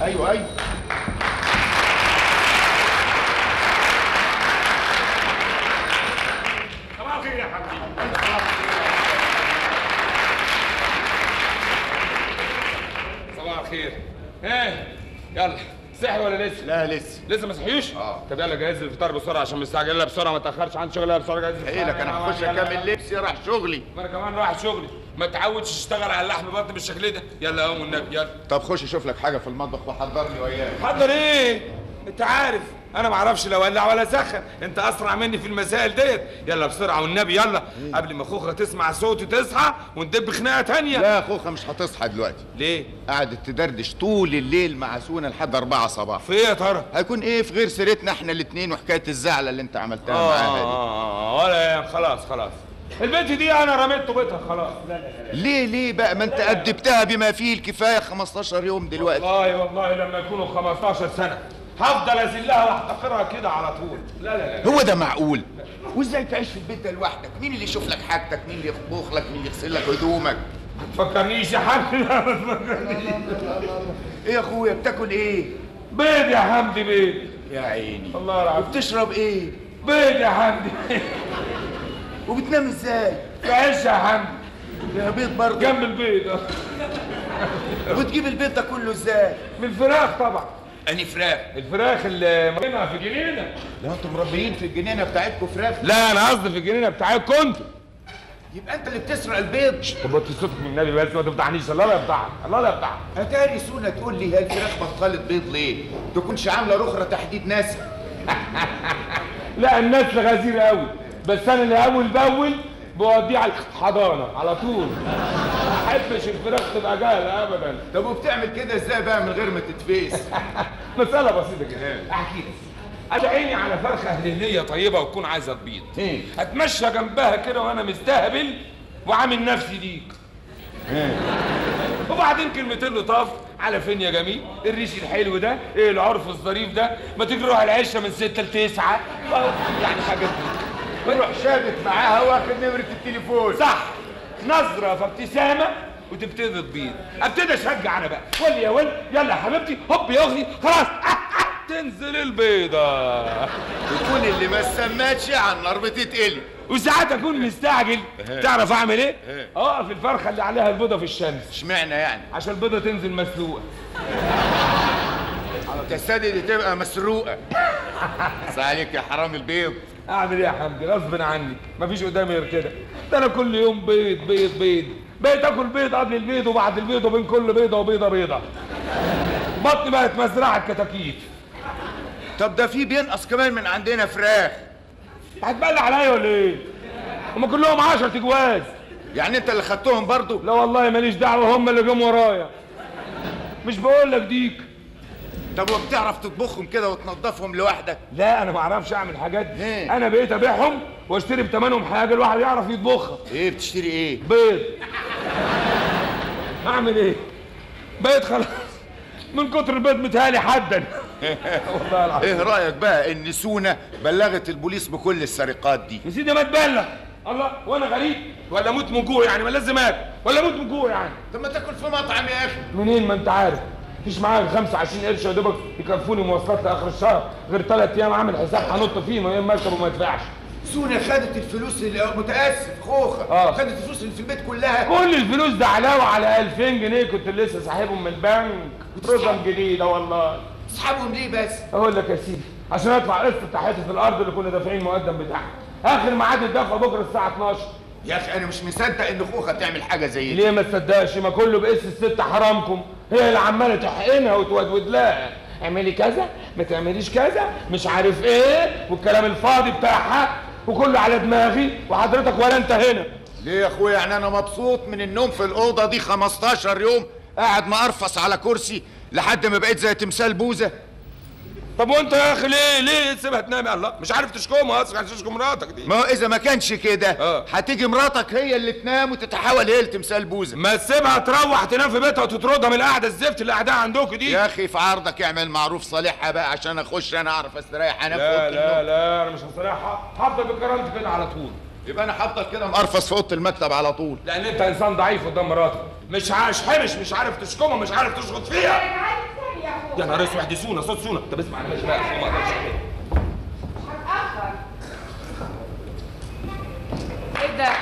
ايوه ايوه صباح الخير يا حبيبي صباح الخير ايه يلا صحي ولا لسه؟ لا لسه لسه ما صحيوش؟ اه. طب يلا جهز لي الفطار بسرعه عشان مستعجل يلا بسرعه ما تاخرش عندي شغل يلا بسرعه جهز لي ايه لك انا هخش اكمل لبسي راح شغلي ما انا كمان رايح شغلي ما تعودش تشتغل على اللحم بطن بالشكل ده يلا قوم والنبي يلا طب خش شوف لك حاجه في المطبخ وحضرني وياك حضر ايه؟ انت عارف انا ما اعرفش لا ولع ولا سخن انت اسرع مني في المسائل ديت يلا بسرعه والنبي يلا قبل ما خوخه تسمع صوتي تصحى وندب خناقه تانية لا يا خوخه مش هتصحى دلوقتي ليه؟ قعدت تدردش طول الليل مع سونا لحد 4 صباح في ايه يا ترى؟ هيكون ايه في غير سيرتنا احنا الاثنين وحكايه الزعله اللي انت عملتها معاها دي اه ولا إيه، خلاص خلاص البنت دي انا رميت طوبتها خلاص لا لا لا ليه ليه بقى ما انت أدبتها بما فيه الكفايه 15 يوم دلوقتي والله والله لما يكونوا 15 سنه هفضل ازلها واحتقرها كده على طول لا لا لا هو ده معقول وازاي تعيش في البيت ده لوحدك مين اللي يشوف لك حاجتك مين اللي يطبخ لك مين اللي يغسل لك هدومك ما تفكرنيش يا حمدي لا ما تفكرنيش ايه يا اخويا بتاكل ايه بيض يا حمدي بيض يا عيني الله العظيم وبتشرب ايه بيض يا حمدي وبتنام ازاي في عيش يا حمدي يا بيض برضه جنب البيض وتجيب البيض ده كله ازاي من الفراخ طبعا اني فراخ الفراخ اللي مربينها في الجنينه لا انتوا مربيين في الجنينه بتاعتكم فراخ لا انا قصدي في الجنينه بتاعتكم انتوا يبقى انت اللي بتسرق البيض طب وطي صوتك من النبي بس ما تفضحنيش الله لا يفضحك الله لا يفضحك اتاري سونا تقول لي هي الفراخ بطلت بيض ليه تكونش عامله رخره تحديد ناس لا الناس غزيرة قوي بس انا اللي اول باول بوديه على الحضانه على طول ما احبش الفراخ تبقى جاهله ابدا طب وبتعمل كده ازاي بقى من غير ما تتفيس مساله بسيطه كده احكي لك انا عيني على فرخه هليليه طيبه وتكون عايزه تبيض ايه اتمشى جنبها كده وانا مستهبل وعامل نفسي ديك وبعدين كلمتين لطاف على فين يا جميل الريش الحلو ده ايه العرف الظريف ده ما تيجي نروح العشه من ستة لتسعة يعني حاجات دي وروح شابك معاها واخد نمره التليفون صح نظرة فابتسامة وتبتدي تبيض ابتدي اشجع انا بقى ولي يا ولد يلا يا حبيبتي هوب يا اختي خلاص تنزل البيضة تكون اللي ما سماتش على النار بتتقلي وساعات اكون مستعجل تعرف اعمل ايه؟ اقف الفرخة اللي عليها البيضة في الشمس اشمعنى يعني عشان البيضة تنزل مسلوقة تستدي دي تبقى مسروقه بس عليك يا حرام البيض اعمل ايه يا حمدي غصب عني مفيش قدامي غير كده ده انا كل يوم بيض بيض بيض بقيت اكل بيض قبل البيض وبعد البيض وبين كل بيضه وبيضه بيضه بطني بقت مزرعه كتاكيت طب ده في بينقص كمان من عندنا فراخ هتبلع عليا ولا ايه؟ هما كلهم 10 تجواز يعني انت اللي خدتهم برضو لا والله ماليش دعوه هم اللي جم ورايا مش بقول لك ديك طب وبتعرف تطبخهم كده وتنظفهم لوحدك لا انا ما اعرفش اعمل الحاجات دي ليه؟ انا بقيت ابيعهم واشتري بثمنهم حاجه الواحد يعرف يطبخها ايه بتشتري ايه بيض اعمل ايه بقيت خلاص من كتر البيض متهالي حدا والله العظيم ايه رايك بقى ان سونا بلغت البوليس بكل السرقات دي يا سيدي ما تبلغ الله وانا غريب ولا اموت من جوع يعني ما لازم اكل ولا اموت من جوع يعني طب ما تاكل في مطعم يا اخي منين ما انت عارف مفيش معايا 25 قرش يا دوبك يكفوني مواصلات لاخر الشهر غير ثلاث ايام عامل حساب هنط فيه من غير ما اركب وما ادفعش سونا خدت الفلوس اللي متاسف خوخه آه. خدت الفلوس اللي في البيت كلها كل الفلوس ده علاوه على 2000 جنيه كنت لسه ساحبهم من البنك رقم جديده والله اصحابهم ليه بس اقول لك يا سيدي عشان ادفع قسط تحياتي في الارض اللي كنا دافعين المقدم بتاعها اخر ميعاد الدفع بكره الساعه 12 يا اخي انا مش مصدق ان خوخه تعمل حاجه زي دي ليه ما تصدقش ما كله بقس الست حرامكم هي اللي عماله تحقنها وتودود لها اعملي كذا ما تعمليش كذا مش عارف ايه والكلام الفاضي بتاعها وكله على دماغي وحضرتك ولا انت هنا ليه يا اخويا يعني انا مبسوط من النوم في الاوضه دي 15 يوم قاعد مقرفص على كرسي لحد ما بقيت زي تمثال بوزه طب وانت يا اخي ليه ليه تسيبها تنام يا الله مش عارف تشكمها اصلا عشان تشكم مراتك دي ما هو اذا ما كانش كده آه. هتيجي مراتك هي اللي تنام وتتحول هي لتمثال بوزه ما تسيبها تروح تنام في بيتها وتطردها من القعده الزفت اللي قاعدها عندكم دي يا اخي في عرضك اعمل معروف صالحها بقى عشان اخش انا اعرف استريح انام في لا اوضه لا النوم لا انا مش هصريحها هفضل بكرامتي كده على طول يبقى انا هفضل كده مقرفص في اوضه المكتب على طول لان انت انسان ضعيف قدام مراتك مش عايش حرش مش عارف تشكمها مش عارف تشخط فيها انا عايز تاني يا اخويا يا نهار اسود دي سونا صوت سونا طب اسمع انا ماشي بقى ما اقدرش أعمل. هتأخر ايه ده؟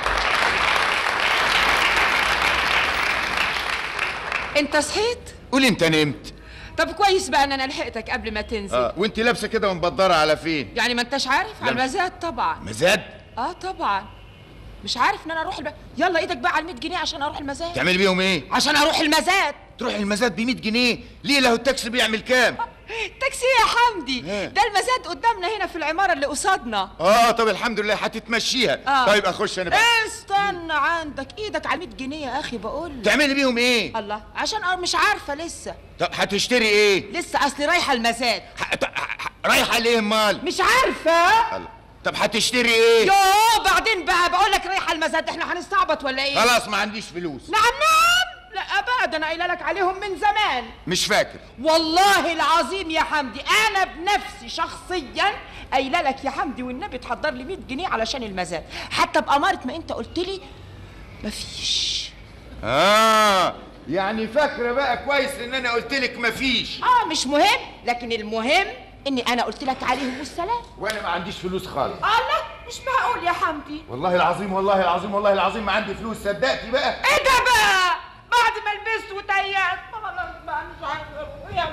انت صحيت؟ قولي انت نمت طب كويس بقى ان انا لحقتك قبل ما تنزل اه وانت لابسه كده ومبدره على فين يعني ما انتش عارف على لا. المزاد طبعا مزاد اه طبعا مش عارف ان انا اروح الب... يلا ايدك بقى على ال 100 جنيه عشان اروح المزاد تعملي بيهم ايه عشان اروح المزاد تروح المزاد ب 100 جنيه ليه له التاكسي بيعمل كام تاكسي يا حمدي إيه؟ ده المزاد قدامنا هنا في العماره اللي قصادنا اه طب الحمد لله هتتمشيها آه. طيب اخش انا بقى استنى عندك ايدك على 100 جنيه يا اخي بقول لك. تعملي بيهم ايه الله عشان أنا مش عارفه لسه طب هتشتري ايه لسه اصلي رايحه المزاد ح- ط- ح- رايحه ليه امال مش عارفه الله. طب هتشتري ايه يوه بعدين بقى بقول لك رايحه المزاد احنا هنستعبط ولا ايه خلاص ما عنديش فلوس نعم نعم لا ابدا انا قايله لك عليهم من زمان مش فاكر والله العظيم يا حمدي انا بنفسي شخصيا قايله لك يا حمدي والنبي تحضر لي 100 جنيه علشان المزاد حتى بأمارة ما انت قلت لي مفيش اه يعني فاكره بقى كويس ان انا قلت لك مفيش اه مش مهم لكن المهم اني انا قلت لك عليهم والسلام وانا ما عنديش فلوس خالص الله مش معقول يا حمدي والله العظيم والله العظيم والله العظيم ما عندي فلوس صدقتي بقى ايه ده بقى بعد ما لبست وتيأت ما ما مش عارفه يا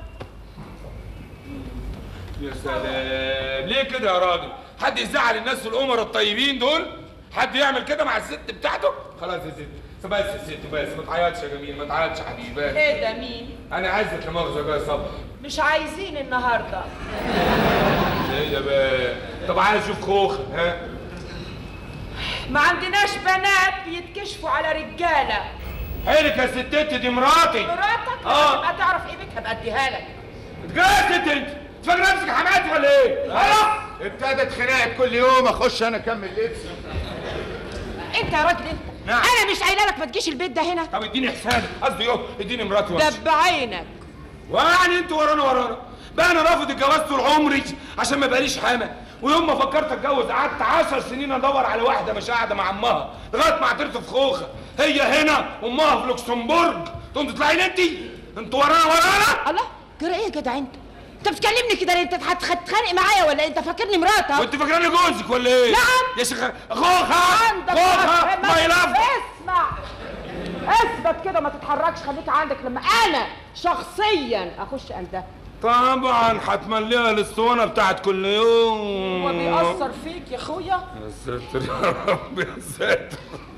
يا سلام ليه كده يا راجل حد يزعل الناس الامراء الطيبين دول حد يعمل كده مع الست بتاعته خلاص يا ست بس يا ست بس ما تعيطش يا جميل ما تعيطش يا حبيبي بس. ايه ده مين انا عايزك لا مؤاخذه بقى يا صبر مش عايزين النهارده ايه ده بقى طب عايز اشوف خوخه ها ما عندناش بنات بيتكشفوا على رجاله حيلك يا ستتي دي مراتي مراتك آه. تبقى تعرف قيمتها بأديها لك اتجوزت انت فاكر نفسك حماتي ولا ايه؟ خلاص ابتدت خناقه كل يوم اخش انا اكمل لبسي انت يا راجل انت نعم. انا مش قايله لك ما تجيش البيت ده هنا طب اديني حسابك قصدي يوم اديني مراتي وامشي دب عينك ويعني انت ورانا ورانا بقى انا رافض الجواز طول عمري عشان ما بقاليش حما ويوم ما فكرت اتجوز قعدت عشر سنين ادور على واحده مش قاعده مع امها لغايه ما عثرت في خوخه هي هنا امها في لوكسمبورج تقوم تطلعي لي انت انت ورانا ورانا الله جرى ايه يا جدع انت انت بتكلمني كده ليه؟ انت هتتخانق معايا ولا انت فاكرني مراتك وانت فاكراني جوزك ولا ايه؟ نعم. يا شيخ خوخه عندك خوخه حق. ماي لاف اسمع اثبت كده ما تتحركش خليك عندك لما انا شخصيا اخش انده طبعا هتمليها الاسطوانه بتاعت كل يوم هو بيأثر فيك يا اخويا يا ساتر يا رب يا ساتر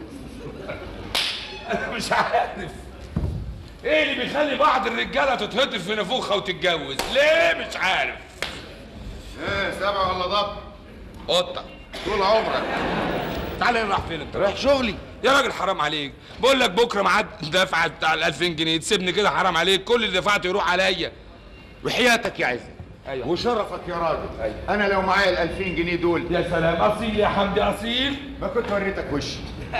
انا مش عارف ايه اللي بيخلي بعض الرجاله تتهطف في نافوخها وتتجوز ليه مش عارف ايه سبع ولا ضب قطه طول عمرك تعالى راح فين انت رايح شغلي يا راجل حرام عليك بقول لك بكره ميعاد دفعه بتاع ال 2000 جنيه تسيبني كده حرام عليك كل اللي دفعته يروح عليا وحياتك يا عزت أيوة. وشرفك يا راجل أيوة. انا لو معايا ال 2000 جنيه دول يا سلام اصيل يا حمدي اصيل ما كنت وريتك وشي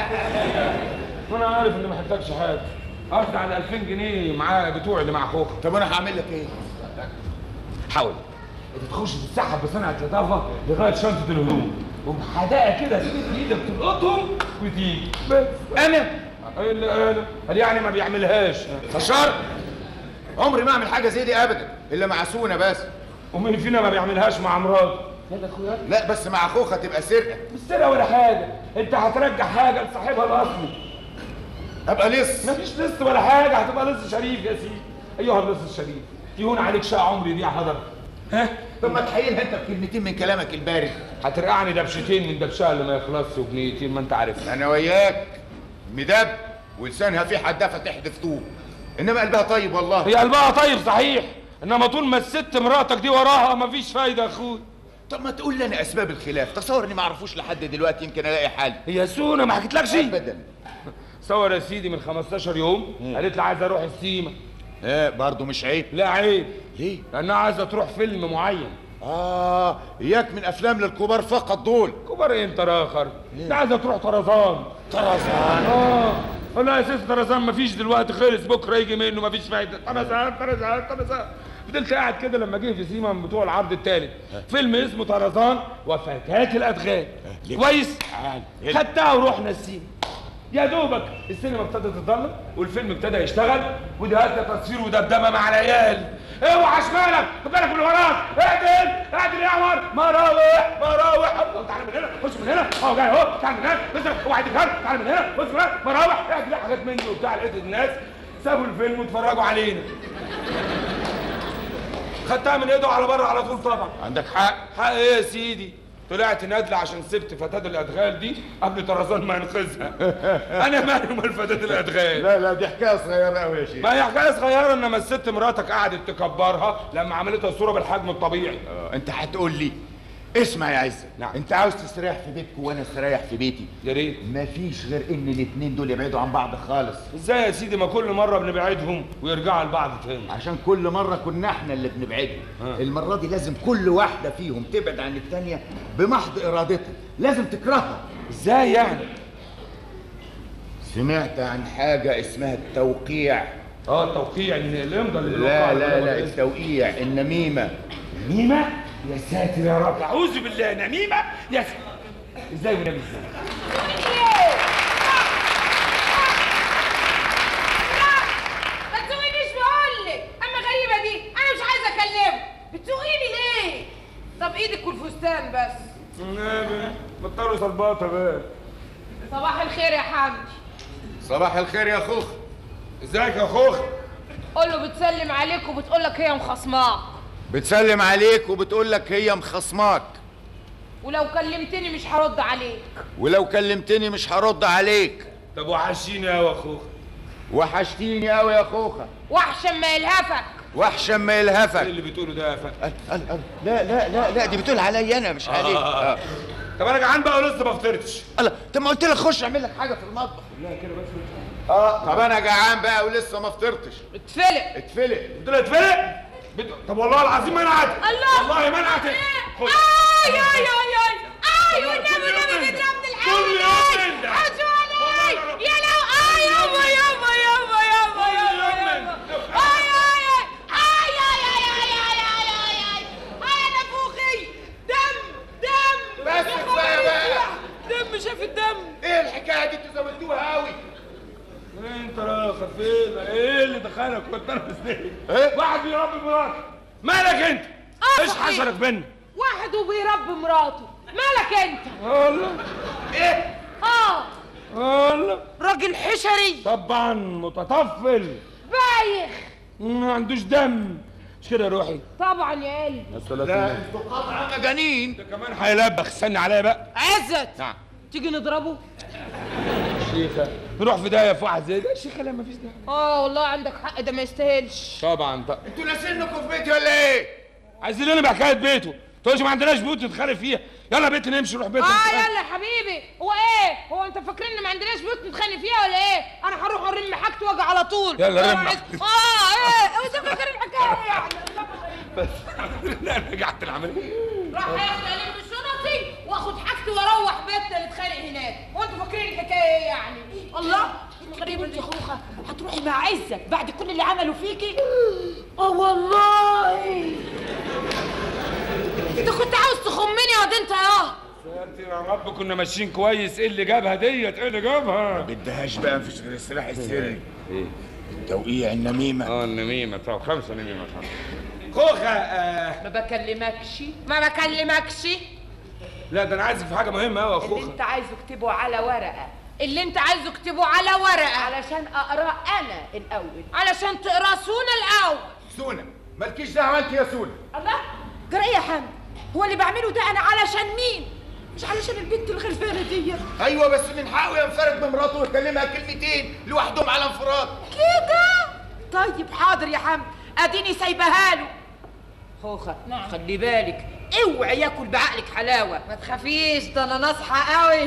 وانا عارف اني ما محتاجش حاجه قصدي على 2000 جنيه معاه بتوعي اللي مع اخوك طب انا هعمل لك ايه حاول انت تخش تتسحب بصنعة لطافة لغاية شنطة الهدوم وبحدائق كده تمد ايدك تلقطهم وتيجي بس انا ايه اللي انا قال يعني ما بيعملهاش فشار عمري ما اعمل حاجه زي دي ابدا الا مع سونا بس ومين فينا ما بيعملهاش مع مراته يا اخويا لا بس مع اخوك هتبقى سرقه مش سرقة ولا حاجة انت هترجع حاجة لصاحبها الاصلي ابقى لص مفيش لص ولا حاجة هتبقى لص شريف يا سيدي ايها اللص الشريف يهون عليك شقى عمري دي يا حضر ها طب ما تحيلها انت بكلمتين من كلامك البارد هترقعني دبشتين من دبشها اللي ما يخلصش وبنيتين ما انت عارف انا وياك مدب ولسانها في حدافه تحدف طوب انما قلبها طيب والله هي قلبها طيب صحيح انما طول ما الست مراتك دي وراها مفيش فايده يا اخوي طب ما تقول لنا اسباب الخلاف تصور اني ما اعرفوش لحد دلوقتي يمكن الاقي حل هي سونا ما حكيتلكش ابدا صور يا سيدي من 15 يوم قالت لي عايزه اروح السيما ايه برضه مش عيب لا عيب ليه لانها عايزه تروح فيلم معين اه اياك من افلام للكبار فقط دول كبر ايه انت راخر ده عايزه تروح طرزان طرزان اه لا يا سيدي طرزان مفيش دلوقتي خلص بكره يجي منه مفيش فايده طرزان طرزان طرزان فضلت قاعد كده لما جه في سيما من بتوع العرض الثالث فيلم اسمه طرزان وفتاة الادغال ليه؟ كويس تعال. خدتها ورحنا السيما يا دوبك السينما ابتدت تتضلم والفيلم ابتدى يشتغل ودهات تصوير ودبدبه مع العيال اوعى شمالك خد بالك من اللي وراك اعدل اعدل يا عمر مراوح مراوح أه، تعال من هنا خش من هنا اهو جاي اهو تعال من هنا بس اوعى تتهرب تعال من هنا خش من هنا مراوح اعدل حاجات من دي وبتاع لقيت الناس سابوا الفيلم واتفرجوا علينا خدتها من ايده على بره على طول طبعا عندك حق حق ايه يا سيدي طلعت نادلة عشان سبت فتاة الأدغال دي قبل طرزان ما ينقذها أنا مالي ومال فتاة الأدغال لا لا دي حكايه صغيره قوي يا شيخ ما هي حكاية صغيرة إنما الست مراتك قعدت تكبرها لما عملتها صورة بالحجم الطبيعي آه، انت هتقول لي اسمع يا عزة نعم. انت عاوز تستريح في بيتك وانا استريح في بيتي يا ريت مفيش غير ان الاتنين دول يبعدوا عن بعض خالص ازاي يا سيدي ما كل مرة بنبعدهم ويرجعوا لبعض تاني عشان كل مرة كنا احنا اللي بنبعدهم آه. المرة دي لازم كل واحدة فيهم تبعد عن التانية بمحض ارادتها لازم تكرهها ازاي يعني؟ سمعت عن حاجة اسمها التوقيع اه التوقيع ان الامضه اللي لا لا لا التوقيع النميمة نميمة يا ساتر يا رب اعوذ بالله نميمة يا ساتر ازاي ونبي ازاي؟ ما تسوقينيش بقولك اما غريبه دي انا مش عايزه اكلمه بتسوقيني ليه طب ايدك والفستان بس النبي بطلوا صلباطه بقى صباح الخير يا حمدي صباح الخير يا خوخ ازيك يا خوخ قول له بتسلم عليك وبتقول لك هي مخصماك بتسلم عليك وبتقول لك هي مخصماك ولو كلمتني مش هرد عليك ولو كلمتني مش هرد عليك طب وحشيني قوي يا خوخ وحشتيني قوي يا خوخة وحش ما يلهفك وحشا ما ايه يلهفك اللي بتقوله ده يا فندم قال- قال- قال. لا لا لا لا دي بتقول عليا انا مش عليك آه. طب انا جعان بقى ولسه ما فطرتش الله طب ما قلت لك خش اعمل لك حاجه في المطبخ لا كده بس اه طب انا جعان بقى ولسه ما فطرتش اتفلق اتفلق قلت له اتفرق بت... طب والله العظيم منعت الله والله منعت خد. اي اي اي اي اي والنبي كل يوم النبي من- بتضربني كل يوم من ده. حشو علي والله رب- يا لو اي يابا يابا يابا يابا يابا يوم من يابا ده. اي اي اي اي اي اي اي اي اي اي اي انا فوقي دم دم بس يا كفاية خبر بقى. يسوع. دم شاف الدم ايه الحكايه دي انتوا زودتوها قوي انت راخر فين ايه اللي دخلك وانت انا مستني ايه؟ واحد بيربي مراته مالك انت آه، ايش صحيح. حشرك بينا واحد وبيربي مراته مالك انت والله ايه اه والله راجل حشري طبعا متطفل بايخ ما عندوش دم مش كده يا روحي طبعا يا قلبي لا انتوا قطعا مجانين ده كمان هيلبخ استنى عليا بقى عزت نعم تيجي نضربه شيخة نروح في داهية في واحد زي ده شيخة لا مفيش داهية اه والله عندك حق ده ما يستاهلش طبعا طبعا انتوا ناسينكم في بيتي ولا ايه عايزين لنا بحكاية بيته تقولش ما عندناش بيوت نتخانق فيها يلا بيت نمشي نروح بيت اه نتخانق. يلا يا حبيبي هو ايه هو انت فاكرين ان ما عندناش بيوت نتخانق فيها ولا ايه انا هروح ارم حاجتي واجي على طول يلا أنا رم عايز- حاجتك. اه ايه هو انت فاكر الحكايه إيه يعني بس لا رجعت العملية راح ياخد الم شنطي واخد حاجتي واروح بيتنا نتخانق هناك وانتوا فاكرين الحكايه ايه يعني الله غريبة انت يا خوخة هتروحي مع عزت بعد كل اللي عملوا فيكي اه والله انت كنت عاوز تخمني يا واد انت اه ساتر يا رب كنا ماشيين كويس ايه اللي جابها ديت ايه اللي جابها بدهاش بقى مفيش غير السلاح السري التوقيع النميمه اه النميمة طب خمسة نميمة خوخة آه ما بكلمكش ما بكلمكش لا ده انا عايزك في حاجة مهمة قوي يا اللي خوخة انت عايزه اكتبه على ورقة اللي انت عايزه اكتبه على ورقه علشان اقراه انا الاول علشان تقرصونا الاول سونا مالكيش دعوه انت يا سونا الله جرى ايه يا حمد هو اللي بعمله ده انا علشان مين مش علشان البنت الغلبانه دي ايوه بس من حقه ينفرد بمراته ويكلمها كلمتين لوحدهم على انفراد كده طيب حاضر يا حمد اديني سايبها له خوخة نعم. خلي بالك اوعي ياكل بعقلك حلاوه ما تخافيش ده انا ناصحه قوي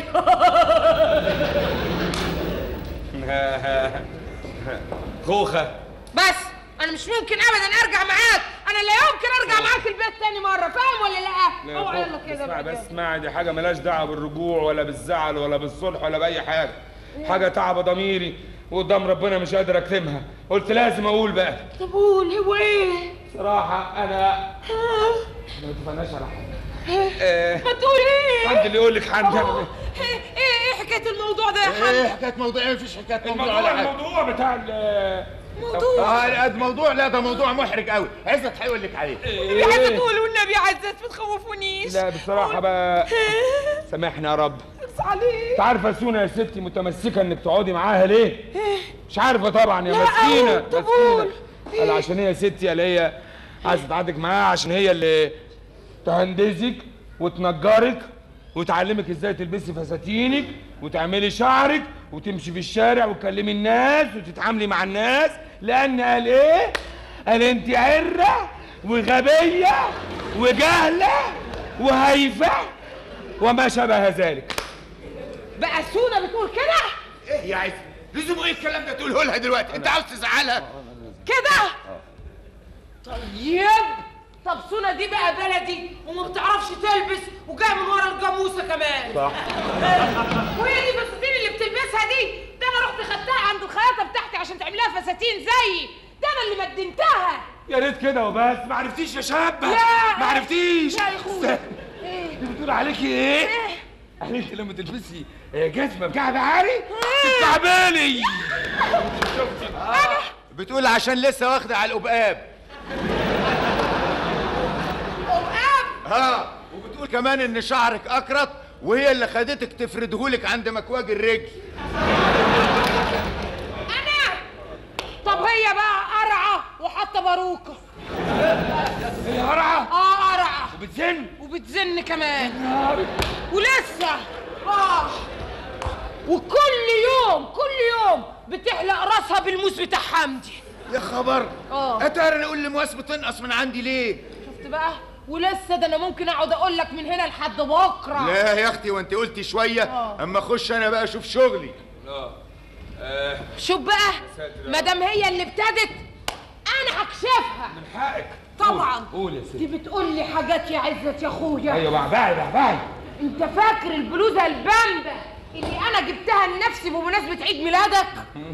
خوخة بس انا مش ممكن ابدا ارجع معاك انا لا يمكن ارجع معاك البيت تاني مره فاهم ولا لا اوعى يلا كده اسمع بقى بس اسمع دي حاجة ملاش دعوة بالرجوع ولا بالزعل ولا بالصلح ولا بأي حاجة حاجة تعب ضميري وقدام ربنا مش قادر اكتمها قلت لازم اقول بقى طب قول هو ايه صراحة انا ما اتفقناش على حاجة آه، ما تقول ايه حد اللي يقول لك حد ايه ايه ايه حكايه الموضوع ده يا حمد ايه حكايه موضوع ايه مفيش حكايه موضوع الموضوع ولا حاجه الموضوع بتاع ال- موضوع اه ده موضوع لا ده موضوع محرج قوي عزت هيقول لك عليه اللي عايزه تقول والنبي عزت ما تخوفونيش لا بصراحه بقى سامحني يا رب بس عليك انت عارفه سونا يا ستي متمسكه انك تقعدي معاها ليه؟ مش عارفه طبعا يا لا، مسكينه أقول، طب مسكينه قول. قال عشان هي ستي قال هي عايزه تقعدك معاها عشان هي اللي تهندزك وتنجرك وتعلمك ازاي تلبسي فساتينك وتعملي شعرك وتمشي في الشارع وتكلمي الناس وتتعاملي مع الناس لان قال ايه؟ قال انت عره وغبيه وجهله وهايفه وما شابه ذلك بقى سونا بتقول كده ايه يا عزت لزوم ايه الكلام ده تقوله لها دلوقتي انت عاوز تزعلها كده طيب طب سونا دي بقى بلدي وما بتعرفش تلبس وجايه من ورا الجاموسه كمان صح وهي دي الفساتين اللي بتلبسها دي ده انا رحت خدتها عند الخياطه بتاعتي عشان تعمل لها فساتين زيي ده انا اللي مدنتها يا ريت كده وبس ما عرفتيش يا شابه لا. ما عرفتيش لا يا اخويا دي بتقول عليكي ايه؟ قال انت لما تلبسي جزمه بكعب عالي تتعبالي بتقول عشان لسه واخده على القباب قمقام ها وبتقول كمان ان شعرك اكرت وهي اللي خدتك تفردهولك عند مكواج الرجل انا طب هي بقى قرعه وحاطه باروكه هي قرعه اه قرعه بتزن وبتزن كمان ولسه اه وكل يوم كل يوم بتحلق راسها بالموس بتاع حمدي يا خبر آه. اتاري انا اقول لمواس بتنقص من عندي ليه شفت بقى ولسه ده انا ممكن اقعد اقول لك من هنا لحد بكره لا يا اختي وانت قلتي شويه آه. اما اخش انا بقى اشوف شغلي شوف بقى ما دام هي اللي ابتدت انا هكشفها من حقك طبعا قول يا دي ستي بتقول لي حاجات يا عزت يا اخويا ايوه بعبعي بعبعي انت فاكر البلوزه البامبه اللي انا جبتها لنفسي بمناسبه عيد ميلادك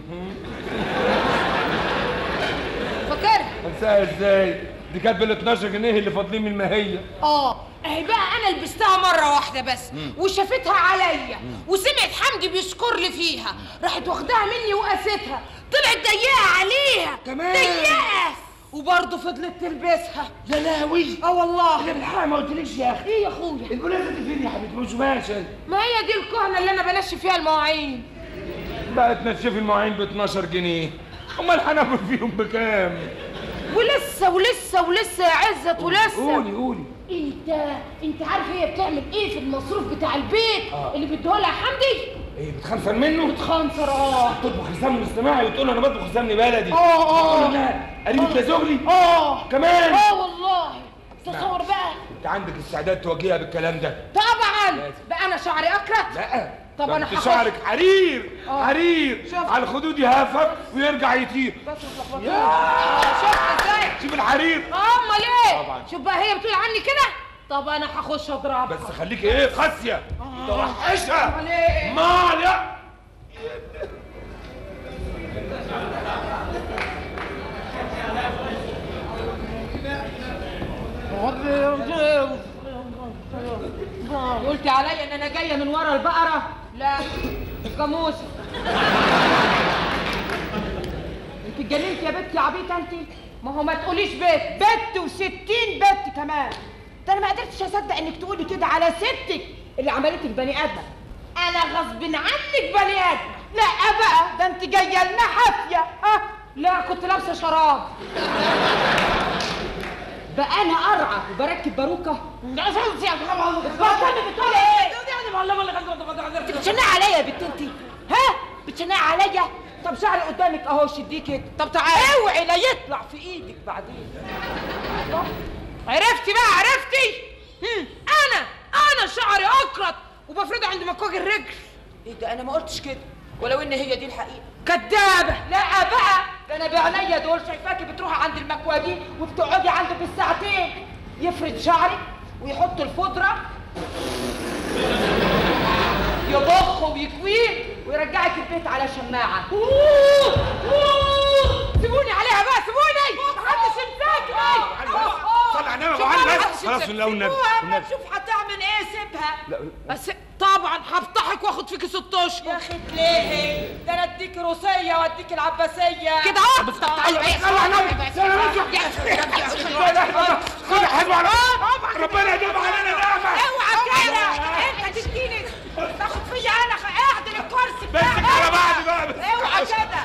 فاكرها انساها ازاي؟ دي كانت بال 12 جنيه اللي فاضلين من الماهيه اه اهي بقى انا لبستها مره واحده بس وشافتها عليا وسمعت حمدي بيشكر لي فيها راحت واخداها مني وقاستها طلعت ضيقه عليها كمان. ضيقه وبرضه فضلت تلبسها يا لهوي اه والله يا بالحق ما قلتليش يا اخي ايه يا اخويا البلازه دي فين يا حبيبتي مش ماشي ما هي دي الكهنه اللي انا بنشف فيها المواعين بقت تنشفي المواعين ب 12 جنيه امال هناكل فيهم بكام؟ ولسه ولسه ولسه يا عزت ولسه قولي قولي انت انت عارف هي بتعمل ايه في المصروف بتاع البيت اللي بيديهولها حمدي ايه بتخنفر منه؟ بتخنصر اه تطبخ السمن الاصطناعي وتقول له انا بطبخ سمن بلدي اه تقول له اه لا قريب ده زغلي اه كمان اه والله تصور بقى انت عندك استعداد تواجهها بالكلام ده طبعا لازم. بقى انا شعري اكرت لا طب ده أنا انت هاخد- شعرك حرير آه. حرير شوف. على الخدود يهفك ويرجع يطير بس اتلخبطت. شفت ازاي شوف الحرير اه امال ايه طبعا. شوف بقى هي بتقول عني كده طب انا هخش اضربها بس خليك ايه قاسيه متوحشه امال ايه مالع قلت عليا ان انا جايه من ورا البقره لا الجاموسه انت اتجننتي يا بنت يا عبيطه انت ما هو ما تقوليش بيت بت وستين بت كمان ده انا ما قدرتش اصدق انك تقولي كده على ستك اللي عملتك بني ادم انا غصب عنك بني ادم لا بقى ده انت جايه لنا حافيه ها لا كنت لابسه شراب بقى انا قرعه وبركب باروكه بطلي بتقولي ايه انت بتشنقي عليا يا بنت انت ها بتشنقي عليا طب شعري قدامك اهو شديه كده طب تعالي اوعي لا يطلع في ايدك بعدين عرفتي بقى عرفتي هم، انا انا شعري اكرت وبفرده عند مكواج الرجل ايه ده انا ما قلتش كده ولو ان هي دي الحقيقه كدابه لا بقى ده انا بعينيا دول شايفاكي بتروحي عند المكواجي وبتقعدي عنده بالساعتين يفرد شعرك ويحط الفضره يضخه ويكويه ويرجعك البيت على شماعه أوه، أوه، سيبوني عليها بقى سيبوني محدش يمسكني صل على النبي يا ابو علي بس خلاص من الاول النبي سيبوها اما والنبي. نشوف هتعمل ايه سيبها لا بس طبعا هفتحك واخد فيكي ست يا اشهر اخي ليه ده انا اديك روسيه واديك العباسيه كده اهو بس تعالى كل حلو على ربنا يجيب علينا نعمه اوعى كده انت تديني تاخد فيا انا اعدل الكرسي بس بتاعك على بعض بقى بس. اوعى كده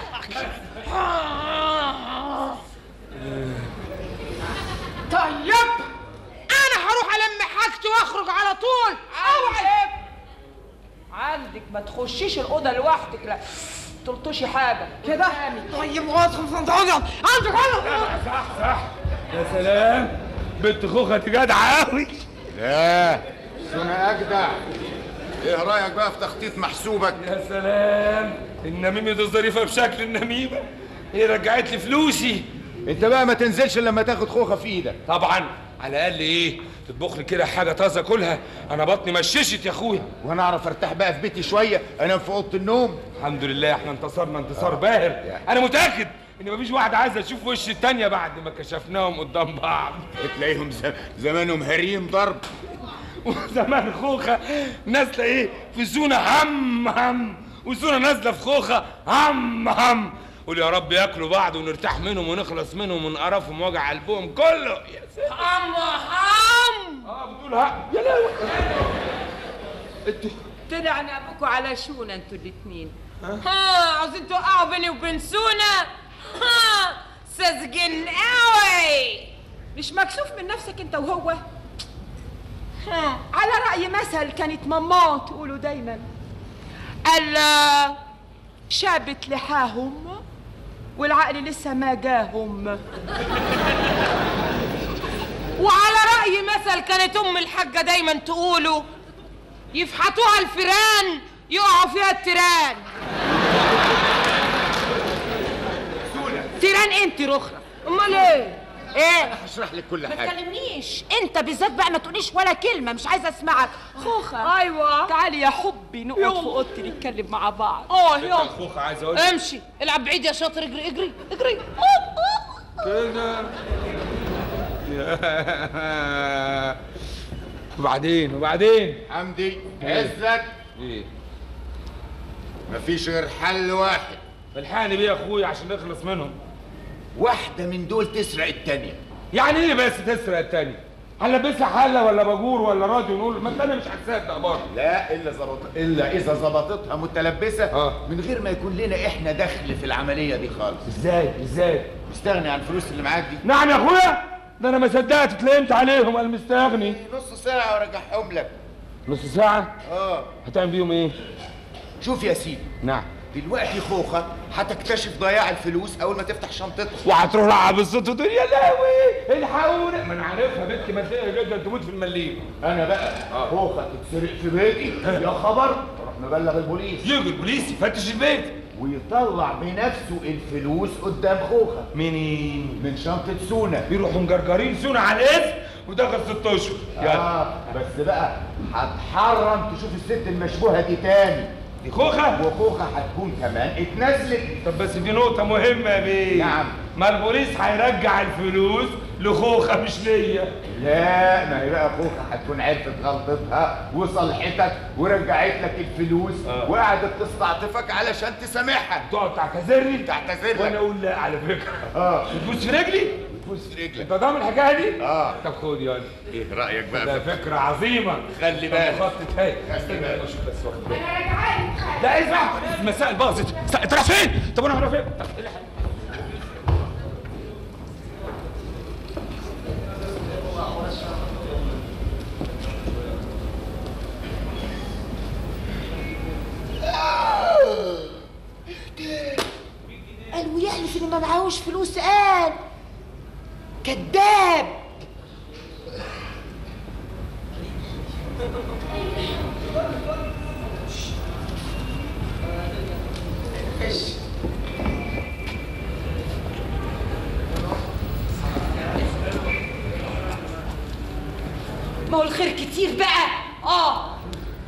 طيب انا هروح الم حاجتي واخرج على طول اوعى عندك ما تخشيش الاوضه لوحدك لا تلطشي حاجه كده طيب وادخل عندك انا صح صح يا سلام بنت خوخه دي جدعه قوي لا سنة أجدع إيه رأيك بقى في تخطيط محسوبك؟ يا سلام النميمه دي ظريفه بشكل النميمه هي رجعت لي فلوسي أنت بقى ما تنزلش إلا لما تاخد خوخة في إيدك طبعا على الاقل ايه تطبخ لي كده حاجه طازه كلها انا بطني مششت يا اخويا وأنا أعرف أرتاح بقى في بيتي شوية أنام في أوضة النوم الحمد لله احنا انتصرنا انتصار باهر انا متاكد ان مفيش واحده عايزه تشوف وش التانيه بعد ما كشفناهم قدام بعض تلاقيهم ز- زمانهم هريم ضرب وزمان خوخه نازله ايه في سونا هم هم وسونا نازله في خوخه هم هم قول يا رب ياكلوا بعض ونرتاح منهم ونخلص منهم من قرفهم ووجع قلبهم كله يا سلام ام هم اه بتقول ها يا لهوي انتوا طلع انا ابوكوا على شونا انتوا الاتنين ها عاوزين توقعوا بيني وبين سونا ها ساذجين قوي مش مكسوف من نفسك انت وهو ها على رأي مثل كانت ماما تقولوا دايما الا شابت لحاهم والعقل لسه ما جاهم وعلى رأي مثل كانت أم الحاجة دايما تقوله يفحطوها الفيران يقعوا فيها التيران تيران انت رخرة امال ايه ايه هشرح لك كل ما حاجة تكلمنيش انت بالذات بقى ما تقوليش ولا كلمه مش عايزه اسمعك خوخه ايوه تعالي يا حبي نقعد في اوضتي نتكلم مع بعض اه يلا خوخه عايز اقول امشي العب بعيد يا شاطر اجري اجري اجري كده يا- وبعدين وبعدين حمدي عزت ايه مفيش غير حل واحد الحقني بيه يا اخويا عشان نخلص منهم واحدة من دول تسرق التانية يعني ايه بس تسرق التاني هنلبسها حله ولا باجور ولا راديو نقول ما التانية مش هتصدق برضه لا الا زبط الا اذا ظبطتها متلبسه آه. من غير ما يكون لنا احنا دخل في العمليه دي خالص ازاي ازاي مستغني عن الفلوس اللي معاك دي نعم يا اخويا ده انا ما صدقت اتلمت عليهم قال مستغني نص ساعه وارجعهم لك نص ساعه اه هتعمل بيهم ايه شوف يا سيدي نعم دلوقتي خوخه هتكتشف ضياع الفلوس اول ما تفتح شنطتها وهتروح لها بالصوت وتقول يا لهوي الحقوني ما انا عارفها بنت منطقه جدا تموت في المليم انا بقى خوخه تتسرق في بيتي يا خبر اروح مبلغ البوليس يجي البوليس يفتش البيت ويطلع بنفسه الفلوس قدام خوخه منين من شنطه سونا بيروحوا مجرجرين سونا على الاسم ودخل ست اشهر يلا اه بس بقى هتحرم تشوف الست المشبوهه دي تاني دي خوخه وخوخه هتكون كمان اتنزلت طب بس دي نقطة مهمة يا بيه نعم. ما البوليس هيرجع الفلوس لخوخة مش ليا لا ما هي بقى خوخه هتكون عرفت غلطتها وصلحتك ورجعت لك الفلوس آه. وقعدت تستعطفك علشان تسامحها تقعد تعتذر لي تعتذر وانا لك اقول لا على فكرة اه تبوس في رجلي تبوس في رجلك انت ضامن الحكاية دي؟ اه طب خد يلا ايه رايك ده بقى فكرة عظيمة خلي بالك. خطة هاي خلي استنى بالك. اشوف بس واخد بالك لا اسمع المسائل باظت است- انت رايح فين؟ طب انا هروح فين؟ طب إيه الحل؟ قال ويحلف ان ما معهوش فلوس قال كذاب ما هو الخير كتير بقى اه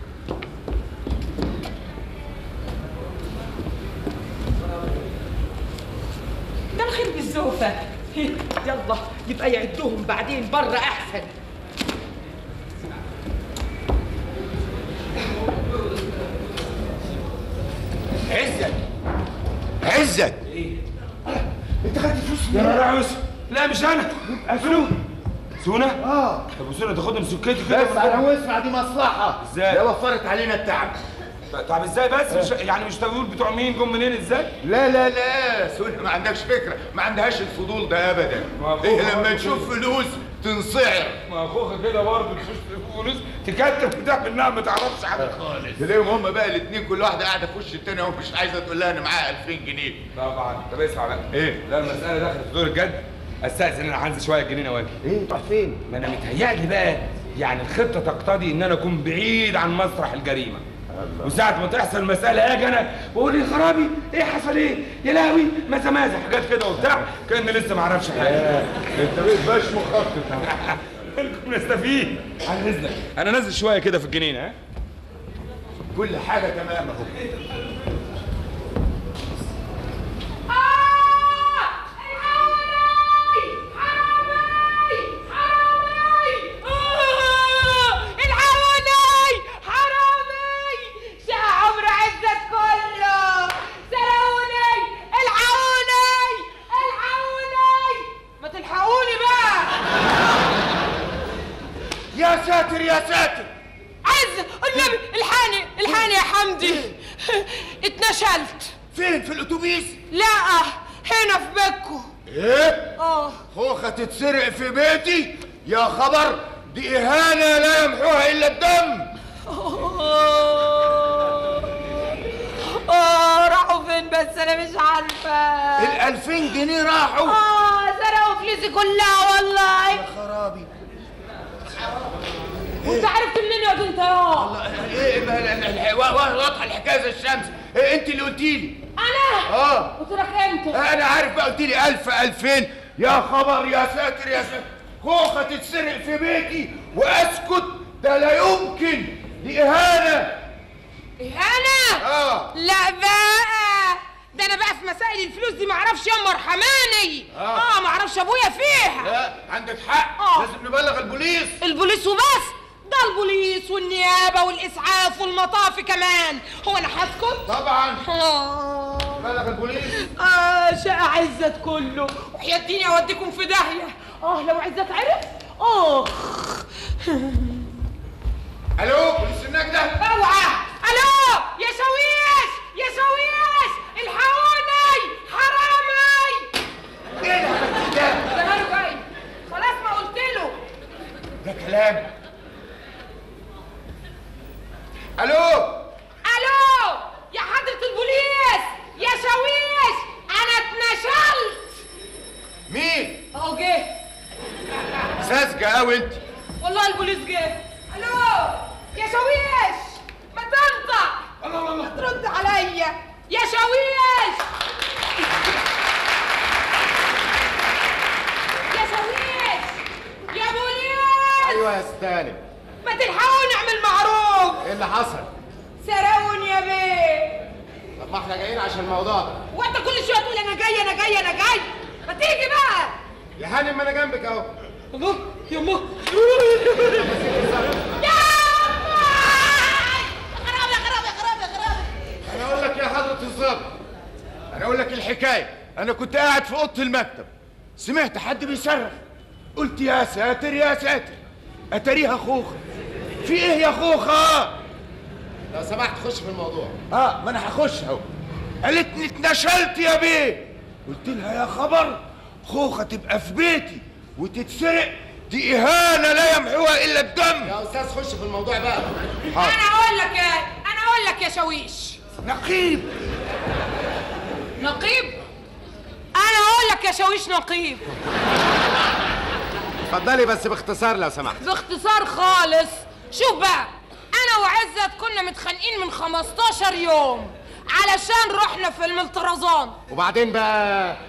ده الخير بالزوفة يلا يبقى يعدوهم بعدين بره احسن عزت عزت انت خدت فلوس يا نهار عوس لا مش انا فلوس سونا اه طب وسونا تاخدها من سكتي كده بس انا واسمع دي مصلحه ازاي؟ ده وفرت علينا التعب طب ازاي بس مش يعني مش تقول بتوع مين جم منين ازاي لا لا لا سوري ما عندكش فكره ما عندهاش الفضول ده ابدا ما هو ايه هو لما هو تشوف فلوس تنصعر ما اخوها كده برضه تشوف فلوس تكتب وتعمل انها ما تعرفش حاجه خالص تلاقيهم هم بقى الاثنين كل واحده قاعده في وش التانيه ومش عايزه تقول لها انا معاها 2000 جنيه طبعا طب اسمع بقى ايه؟ لا المساله دخلت في دور الجد استاذن انا هنزل شويه الجنينه واجي ايه تروح فين ما انا متهيألي بقى يعني الخطه تقتضي ان انا اكون بعيد عن مسرح الجريمه وساعة ما تحصل مسألة اجي انا واقول يا خرابي ايه حصل ايه؟ يا لهوي ماذا ماذا حاجات كده وبتاع كأني لسه ما اعرفش حاجة انت بقيت باش مخطط لكم نستفيد على اذنك انا نازل شوية كده في الجنينة ها كل حاجه تمام اهو العوني حرامي ساعة عمر عزت كله سرقوني العوني العوني ما تلحقوني بقى يا ساتر يا ساتر عز النبي الحاني الحاني يا حمدي اتنشلت فين في الاتوبيس لا هنا في بكو ايه اه خوخه تتسرق في بيتي يا خبر دي اهانه لا يمحوها الا الدم اه راحوا فين بس انا مش عارفه الألفين جنيه راحوا اه سرقوا فلوسي كلها والله خرابي وانت عرفت منين يا انت يا ايه ما- لا- لا- لا- وا- وا- واضحه الحكايه زي الشمس إيه انت اللي قلتي لي انا اه قلت لك امتى انا عارف بقى قلت لي 1000 2000 يا خبر يا ساتر يا ساتر خوخه تتسرق في بيتي واسكت ده لا يمكن دي اهانه انا اه لا بقى ده انا بقى في مسائل الفلوس دي معرفش يا مرحماني آه. اه معرفش ابويا فيها لا عندك حق آه. لازم نبلغ البوليس البوليس وبس ده البوليس والنيابة والإسعاف والمطافي كمان هو أنا هسكت؟ طبعا آه بلغ البوليس آه شقى عزت كله وحياة ديني أوديكم في داهية آه لو عزت عرف آخ الو بوليس النجده اوعى الو يا شويش يا شويش الحقوني حرامي ايه الهبل ده زمانه جاي خلاص ما قلت له ده كلام الو الو يا حضرة البوليس يا شويش انا اتنشلت مين اهو جه ساذجه قوي انت والله البوليس جه الو يا شويش ما تنطق الله الله ما ترد عليا يا شويش يا شويش يا بوليس ايوه يا ستاني ما تلحقوني اعمل معروف ايه اللي حصل سرقوني يا بيه طب ما احنا جايين عشان الموضوع ده وانت كل شويه تقول انا جاي انا جاي انا جاي ما تيجي بقى يا هانم ما انا جنبك اهو الله يا الله يا خراب يا خراب يا خراب يا خراب انا اقول لك يا حضره الظابط انا اقول لك الحكايه انا كنت قاعد في اوضه المكتب سمعت حد بيصرخ قلت يا ساتر يا ساتر اتاريها خوخه في ايه يا خوخه لو سمحت خش في الموضوع اه ما انا هخش اهو قالت لي اتنشلت يا بيه قلت لها يا خبر خوخه تبقى في بيتي وتتسرق دي اهانه لا يمحوها الا الدم يا استاذ خش في الموضوع بقى انا اقول لك يا انا اقول لك يا شويش نقيب نقيب انا اقول لك يا شويش نقيب اتفضلي بس باختصار لو سمحت باختصار خالص شوف بقى انا وعزت كنا متخانقين من 15 يوم علشان رحنا فيلم الطرزان وبعدين بقى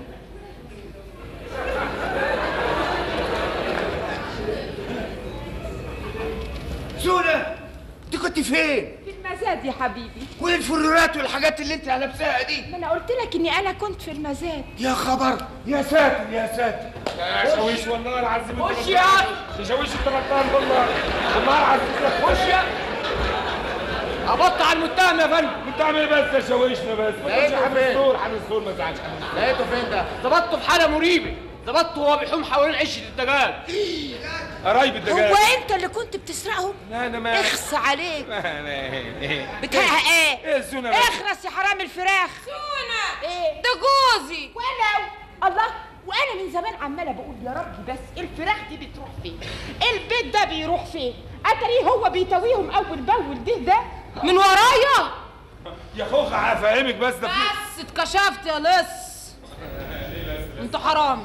سونا انت كنت فين في المزاد يا حبيبي وايه الفرورات والحاجات اللي انت لابساها دي ما انا قلت لك اني انا كنت في المزاد يا خبر يا ساتر يا ساتر يا شويش والله العظيم انت خش يا غلطان. يا شويش انت غلطان والله والله العظيم خش يا قبضت على المتهم يا فندم انت عامل ايه بس تشوشنا بس لقيته حامل فين؟ السور حامل السور ما تزعلش لقيته فين ده؟ ضبطته في حاله مريبه ضبطته وهو بيحوم حوالين عشه الدجاج قرايب هو الدجاج انت اللي كنت بتسرقهم لا انا ما اخس عليك انا ايه بتاعها ايه ايه السنة بس؟ اخرس يا حرام الفراخ سونا ايه ده جوزي ولو الله وانا من زمان عماله بقول يا ربي بس الفراخ دي بتروح فين البيت ده بيروح فين اتريه هو بيتويهم اول باول ده ده من ورايا يا خوخ هفهمك بس ده في بس اتكشفت يا لص انت حرامي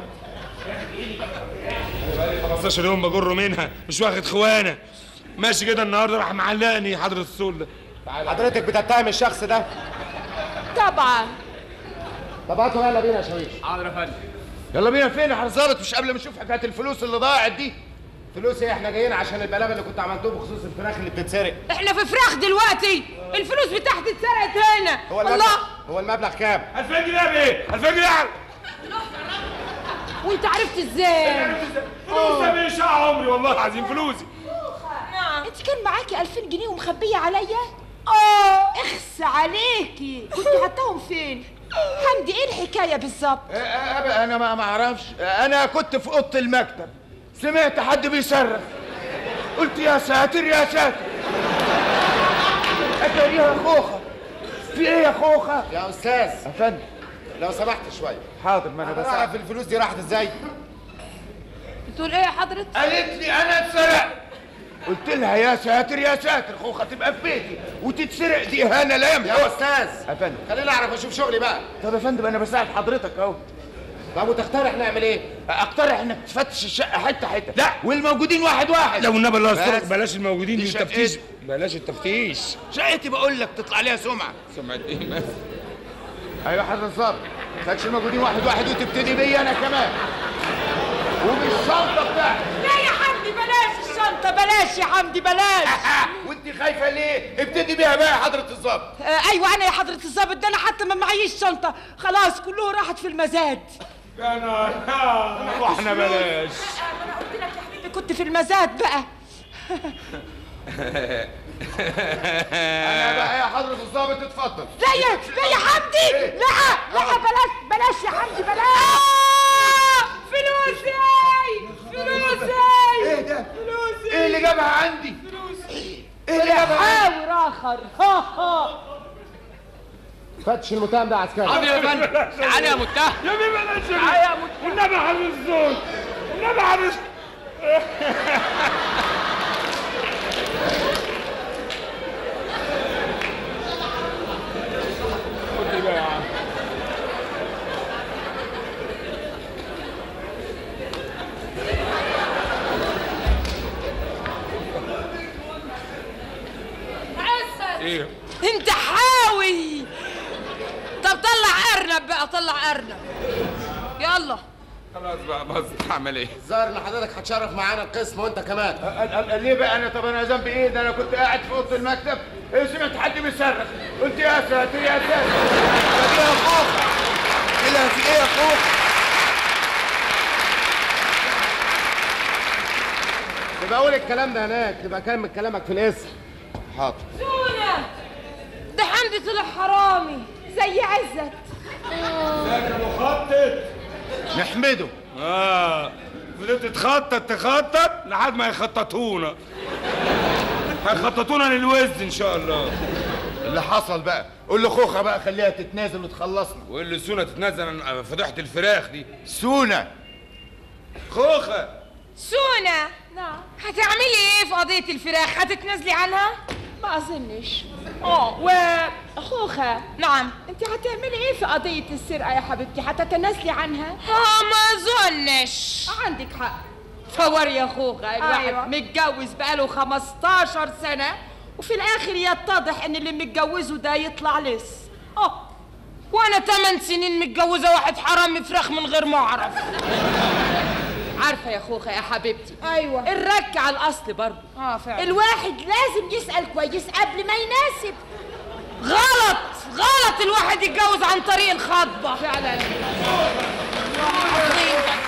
15 يوم بجره منها مش واخد خوانه ماشي كده النهارده راح معلقني حضرة السول ده حضرتك بتتهم الشخص ده طبعا طب هاتوا يلا بينا يا شويش حاضر يا فندم يلا بينا فين يا حضرة الظابط مش قبل ما نشوف حكايه الفلوس اللي ضاعت دي فلوس ايه احنا جايين عشان البلاغ اللي كنت عملتوه بخصوص الفراخ اللي بتتسرق احنا في فراخ دلوقتي الفلوس بتاعتي اتسرقت هنا هو المبلغ الله هو المبلغ كام 2000 جنيه بايه 2000 جنيه وانت عرفت ازاي فلوس ده بيشع عمري والله العظيم فلوسي انت كان معاكي 2000 جنيه ومخبيه عليا اه اخس عليكي كنت حطاهم فين حمدي ايه الحكايه بالظبط آه، آه، انا ما ما اعرفش آه، انا كنت في اوضه المكتب سمعت حد بيصرخ قلت يا ساتر يا ساتر اتاريها خوخه في ايه يا خوخه يا استاذ يا فندم لو سمحت شويه حاضر ما انا انا بسأل اعرف الفلوس دي راحت ازاي بتقول ايه يا حضرتك قالت لي انا اتسرقت قلت لها يا ساتر يا ساتر خوخه تبقى في بيتي وتتسرق دي اهانه لا ينبغي يا استاذ يا فندم خليني اعرف اشوف شغلي بقى طب يا فندم انا بساعد حضرتك اهو طب وتقترح نعمل ايه اقترح انك تفتش الشقه حته حته لا والموجودين واحد واحد لو النبي الله يسترك بس. بلاش الموجودين دي دي شقتي. التفتيش بلاش التفتيش شقتي بقول لك تطلع ليها سمعه سمعت ايه بس ايوه حضرتك الظابط خدش الموجودين واحد واحد وتبتدي بيا انا كمان وبالشنطه بتاعتي لا يا حمدي بلاش الشنطه بلاش يا حمدي بلاش وانت خايفه ليه ابتدي بيها بقى يا حضره الظابط آه ايوه انا يا حضره الظابط ده انا حتى ما معيش شنطه خلاص كله راحت في المزاد انا واحنا بلاش انا قلت لك يا حبيبي كنت في المزاد بقى انا بقى يا حضره الظابط اتفضل لا يا لا يا حمدي لا لا بلاش بلاش يا حمدي بلاش فلوسي فلوسي ايه ده ايه اللي جابها عندي ايه اللي جابها عندي حاور اخر ها ها فتش المتهم ده عسكري حاضر يا فندم تعالى يا متهم يا مين بلاش تعالى يا متهم النبي حبيب الزول النبي حبيب عسل ايه انت حاوي طب طلع ارنب بقى طلع ارنب يلا خلاص بقى بس هعمل ايه الظاهر ان حضرتك هتشرف معانا القسم وانت كمان قال- قال- قال ليه بقى انا طب انا ذنبي ايه ده انا كنت قاعد في اوضه المكتب إيه سمعت حد بيصرخ قلت يا ساتر يا ساتر طب ايه يا خوخه ايه اللي في ايه يا خوخه يبقى قول الكلام ده هناك تبقى كلام كلامك في الاسم حاضر سونا ده حمدي طلع حرامي زي عزت مخطط نحمده اه فضلت تخطط تخطط لحد ما يخططونا هيخططونا للوزن ان شاء الله اللي حصل بقى قول له خوخه بقى خليها تتنازل وتخلصنا واللي سونا تتنزل عن فضيحه الفراخ دي سونا خوخه سونا نعم هتعملي ايه في قضية الفراخ هتتنازلي عنها ما اظنش اه وخوخه نعم انت هتعملي ايه في قضيه السرقه يا حبيبتي هتتنازلي عنها اه ما اظنش عندك حق فور يا خوخه الواحد أيوة. متجوز بقاله 15 سنه وفي الاخر يتضح ان اللي متجوزه ده يطلع لص اه وانا 8 سنين متجوزة واحد حرامي فراخ من غير ما اعرف عارفه يا خوخه يا حبيبتي ايوه الرك على الاصل برضه اه فعلا الواحد لازم يسال كويس قبل ما يناسب غلط غلط الواحد يتجوز عن طريق الخطبة فعلا عظيم.